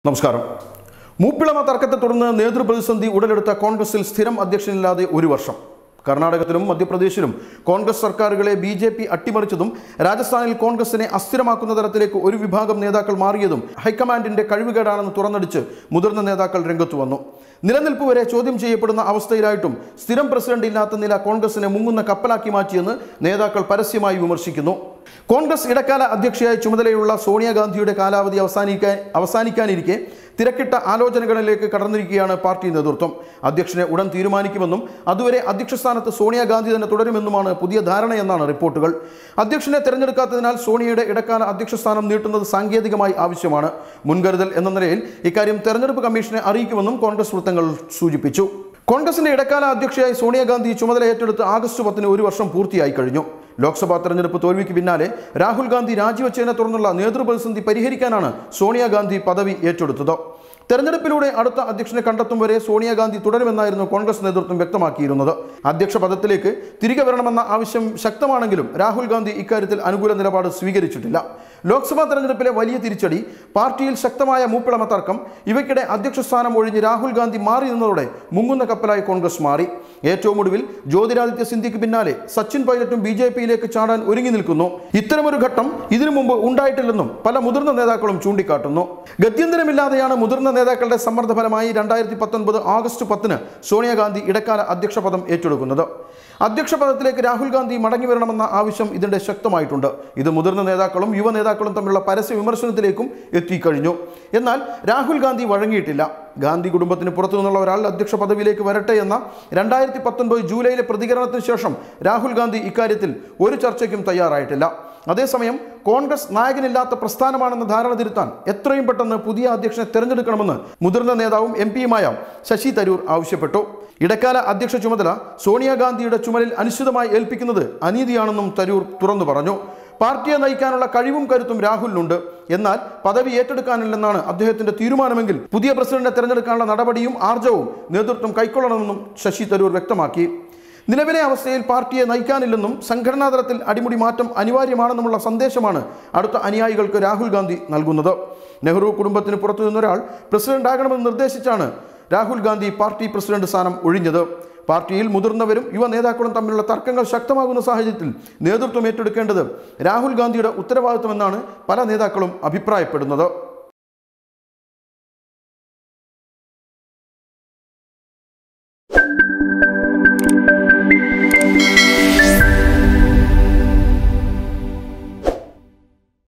നമസ്കാരം മൂപ്പിളമ തർക്കത്തെ തുടർന്ന് നേതൃപ്രതിസന്ധി ഉടലെടുത്ത കോൺഗ്രസിൽ സ്ഥിരം അധ്യക്ഷനില്ലാതെ ഒരു വർഷം കർണാടകത്തിലും മധ്യപ്രദേശിലും കോൺഗ്രസ് സർക്കാരുകളെ ബി ജെ പി അട്ടിമറിച്ചതും രാജസ്ഥാനിൽ കോൺഗ്രസിനെ അസ്ഥിരമാക്കുന്ന തരത്തിലേക്ക് ഒരു വിഭാഗം നേതാക്കൾ മാറിയതും ഹൈക്കമാൻഡിന്റെ കഴിവുകേടാണെന്ന് തുറന്നടിച്ച് മുതിർന്ന നേതാക്കൾ രംഗത്തു വന്നു നിലനിൽപ്പ് വരെ ചോദ്യം ചെയ്യപ്പെടുന്ന അവസ്ഥയിലായിട്ടും സ്ഥിരം പ്രസിഡന്റ് ഇല്ലാത്ത നില കോൺഗ്രസിനെ മുങ്ങുന്ന കപ്പലാക്കി മാറ്റിയെന്ന് നേതാക്കൾ പരസ്യമായി വിമർശിക്കുന്നു കോൺഗ്രസ് ഇടക്കാല അധ്യക്ഷയായി ചുമതലയുള്ള സോണിയാഗാന്ധിയുടെ കാലാവധി അവസാനിക്കാൻ അവസാനിക്കാനിരിക്കെ തിരക്കിട്ട ആലോചനകളിലേക്ക് കടന്നിരിക്കുകയാണ് പാർട്ടി നേതൃത്വം അധ്യക്ഷനെ ഉടൻ തീരുമാനിക്കുമെന്നും അതുവരെ അധ്യക്ഷ സ്ഥാനത്ത് സോണിയാഗാന്ധി തന്നെ തുടരുമെന്നുമാണ് പുതിയ ധാരണയെന്നാണ് റിപ്പോർട്ടുകൾ അധ്യക്ഷനെ തെരഞ്ഞെടുക്കാത്തതിനാൽ സോണിയയുടെ ഇടക്കാല അധ്യക്ഷ സ്ഥാനം നീട്ടുന്നത് സാങ്കേതികമായി ആവശ്യമാണ് മുൻകരുതൽ എന്ന നിലയിൽ ഇക്കാര്യം തെരഞ്ഞെടുപ്പ് കമ്മീഷനെ അറിയിക്കുമെന്നും കോൺഗ്രസ് വൃത്തങ്ങൾ സൂചിപ്പിച്ചു കോൺഗ്രസിന്റെ ഇടക്കാല അധ്യക്ഷയായി സോണിയാഗാന്ധി ചുമതല ഏറ്റെടുത്ത് ആഗസ്റ്റ് പത്തിന് ഒരു വർഷം പൂർത്തിയായി കഴിഞ്ഞു ലോക്സഭാ തെരഞ്ഞെടുപ്പ് തോൽവിക്ക് പിന്നാലെ രാഹുൽ ഗാന്ധി രാജിവെച്ചതിനെ തുടർന്നുള്ള നേതൃപ്രതിസന്ധി പരിഹരിക്കാനാണ് സോണിയാഗാന്ധി പദവി ഏറ്റെടുത്തത് തെരഞ്ഞെടുപ്പിലൂടെ അടുത്ത അധ്യക്ഷനെ കണ്ടെത്തും വരെ സോണിയാഗാന്ധി തുടരുമെന്നായിരുന്നു കോൺഗ്രസ് നേതൃത്വം വ്യക്തമാക്കിയിരുന്നത് അധ്യക്ഷ പദത്തിലേക്ക് തിരികെ വരണമെന്ന ആവശ്യം ശക്തമാണെങ്കിലും രാഹുൽ ഗാന്ധി ഇക്കാര്യത്തിൽ അനുകൂല നിലപാട് സ്വീകരിച്ചിട്ടില്ല ലോക്സഭാ തെരഞ്ഞെടുപ്പിലെ വലിയ തിരിച്ചടി പാർട്ടിയിൽ ശക്തമായ മൂപ്പിളമ തർക്കം ഇവയ്ക്കിടെ അധ്യക്ഷ സ്ഥാനം ഒഴിഞ്ഞ് രാഹുൽ ഗാന്ധി മാറി നിന്നതോടെ മുങ്ങുന്ന കപ്പലായി കോൺഗ്രസ് മാറി ഏറ്റവും ഒടുവിൽ ജ്യോതിരാദിത്യ സിന്ധ്യയ്ക്ക് പിന്നാലെ സച്ചിൻ പൈലറ്റും ബി ജെ പിയിലേക്ക് ചാടാൻ ഒരുങ്ങി നിൽക്കുന്നു ഇത്തരമൊരു ഘട്ടം ഇതിനു മുമ്പ് ഉണ്ടായിട്ടില്ലെന്നും പല മുതിർന്ന നേതാക്കളും ചൂണ്ടിക്കാട്ടുന്നു ഗത്യന്തരമില്ലാതെയാണ് മുതിർന്ന നേതാക്കളുടെ സമ്മർദ്ദ ഫലമായി രണ്ടായിരത്തി പത്തൊൻപത് ആഗസ്റ്റ് പത്തിന് സോണിയാഗാന്ധി ഇടക്കാല അധ്യക്ഷ പദം ഏറ്റെടുക്കുന്നത് അധ്യക്ഷ പദത്തിലേക്ക് രാഹുൽ ഗാന്ധി മടങ്ങി വരണമെന്ന ആവശ്യം ഇതിന്റെ ശക്തമായിട്ടുണ്ട് ഇത് മുതിർന്ന നേതാക്കളും യുവ നേതാക്കളും തമ്മിലുള്ള പരസ്യ വിമർശനത്തിലേക്കും എത്തിക്കഴിഞ്ഞു എന്നാൽ രാഹുൽ ഗാന്ധി വഴങ്ങിയിട്ടില്ല ഗാന്ധി കുടുംബത്തിന് പുറത്തു നിന്നുള്ള ഒരാൾ അധ്യക്ഷ പദവിയിലേക്ക് വരട്ടെ എന്ന രണ്ടായിരത്തി പത്തൊൻപത് ജൂലൈയിലെ പ്രതികരണത്തിന് ശേഷം രാഹുൽ ഗാന്ധി ഇക്കാര്യത്തിൽ ഒരു ചർച്ചയ്ക്കും തയ്യാറായിട്ടില്ല അതേസമയം കോൺഗ്രസ് നായകനില്ലാത്ത പ്രസ്ഥാനമാണെന്ന ധാരണ തിരുത്താൻ എത്രയും പെട്ടെന്ന് പുതിയ അധ്യക്ഷനെ തെരഞ്ഞെടുക്കണമെന്ന് മുതിർന്ന നേതാവും എം പിയുമായ ശശി തരൂർ ആവശ്യപ്പെട്ടു ഇടക്കാല അധ്യക്ഷ ചുമതല സോണിയാഗാന്ധിയുടെ ചുമലിൽ അനിശ്ചിതമായി ഏൽപ്പിക്കുന്നത് അനീതിയാണെന്നും തരൂർ തുറന്നു പറഞ്ഞു പാർട്ടിയെ നയിക്കാനുള്ള കഴിവും കരുത്തും രാഹുലിനുണ്ട് എന്നാൽ പദവി ഏറ്റെടുക്കാനില്ലെന്നാണ് അദ്ദേഹത്തിന്റെ തീരുമാനമെങ്കിൽ പുതിയ പ്രസിഡന്റിനെ തെരഞ്ഞെടുക്കാനുള്ള നടപടിയും ആർജവും നേതൃത്വം കൈക്കൊള്ളണമെന്നും ശശി തരൂർ വ്യക്തമാക്കി നിലവിലെ അവസ്ഥയിൽ പാർട്ടിയെ നയിക്കാനില്ലെന്നും സംഘടനാ തലത്തിൽ അടിമുടി മാറ്റം അനിവാര്യമാണെന്നുമുള്ള സന്ദേശമാണ് അടുത്ത അനുയായികൾക്ക് രാഹുൽ ഗാന്ധി നൽകുന്നത് നെഹ്റു കുടുംബത്തിന് പുറത്തു നിന്നൊരാൾ പ്രസിഡന്റ് ആകണമെന്ന് നിർദ്ദേശിച്ചാണ് രാഹുൽ ഗാന്ധി പാർട്ടി പ്രസിഡന്റ് സ്ഥാനം ഒഴിഞ്ഞത് പാർട്ടിയിൽ മുതിർന്നവരും യുവ നേതാക്കളും തമ്മിലുള്ള തർക്കങ്ങൾ ശക്തമാകുന്ന സാഹചര്യത്തിൽ നേതൃത്വം ഏറ്റെടുക്കേണ്ടത് രാഹുൽ ഗാന്ധിയുടെ ഉത്തരവാദിത്വമെന്നാണ് പല നേതാക്കളും അഭിപ്രായപ്പെടുന്നത്